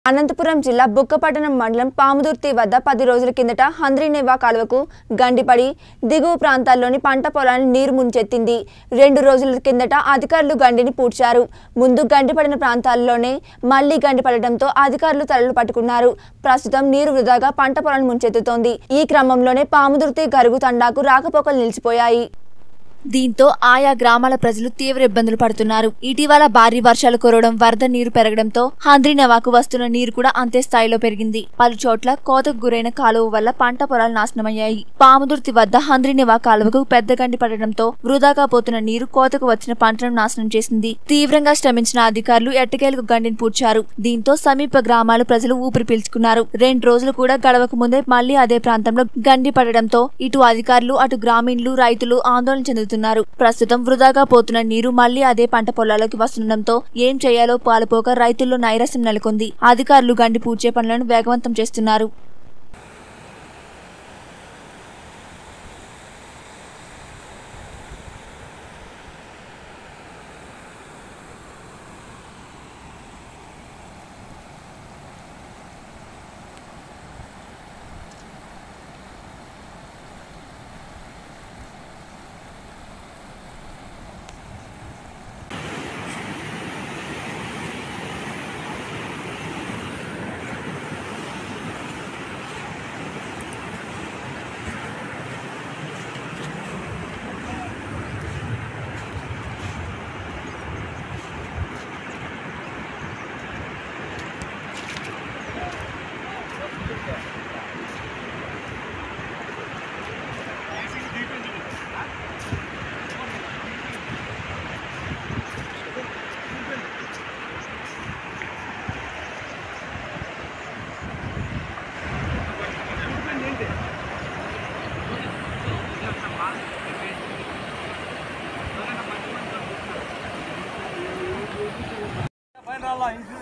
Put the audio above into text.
అనంతపురం జిల్లా బుక్కపట్టణం మండలం పాముదుర్తి వద్ద పది రోజుల కిందట హంద్రీనేవా కాలువకు గండిపడి దిగువ ప్రాంతాల్లోని పంట పొలాన్ని నీరు ముంచెత్తింది రెండు రోజుల కిందట అధికారులు గండిని పూడ్చారు ముందు గండిపడిన ప్రాంతాల్లోనే మళ్లీ గండిపడడంతో అధికారులు తలలు పట్టుకున్నారు ప్రస్తుతం నీరు వృధాగా పంట పొలాన్ని ముంచెత్తుతోంది ఈ క్రమంలోనే పాముదుర్తి గరుగు తండాకు రాకపోకలు నిలిచిపోయాయి దీంతో ఆయా గ్రామాల ప్రజలు తీవ్ర ఇబ్బందులు పడుతున్నారు ఇటీవల భారీ వర్షాలు కురవడం వరద నీరు పెరగడంతో హంద్రీనవాకు వస్తున్న నీరు కూడా అంతే స్థాయిలో పెరిగింది పలు చోట్ల కోతకు గురైన కాలువ వల్ల పంట పొలాలు నాశనమయ్యాయి పాముదుర్తి వద్ద హంద్రీనివా కాలువకు పెద్ద గండి పడడంతో వృధాగా పోతున్న నీరు కోతకు వచ్చిన పంటను నాశనం చేసింది తీవ్రంగా శ్రమించిన అధికారులు ఎట్టకేలకు గండిని పూడ్చారు దీంతో సమీప గ్రామాల ప్రజలు ఊపిరి పీల్చుకున్నారు రెండు రోజులు కూడా గడవక ముందే మళ్లీ అదే ప్రాంతంలో గండి పడడంతో ఇటు అధికారులు అటు గ్రామీణులు రైతులు ఆందోళన చెందుతున్నారు ప్రస్తుతం వృధాగా పోతున్న నీరు మళ్లీ అదే పంట పొలాల్లోకి వస్తుండటంతో ఏం చేయాలో పాలుపోక రైతుల్లో నైరస్యం నెలకొంది అధికారులు గండి పూడ్చే పనులను వేగవంతం చేస్తున్నారు పైన రాలా ఇంటి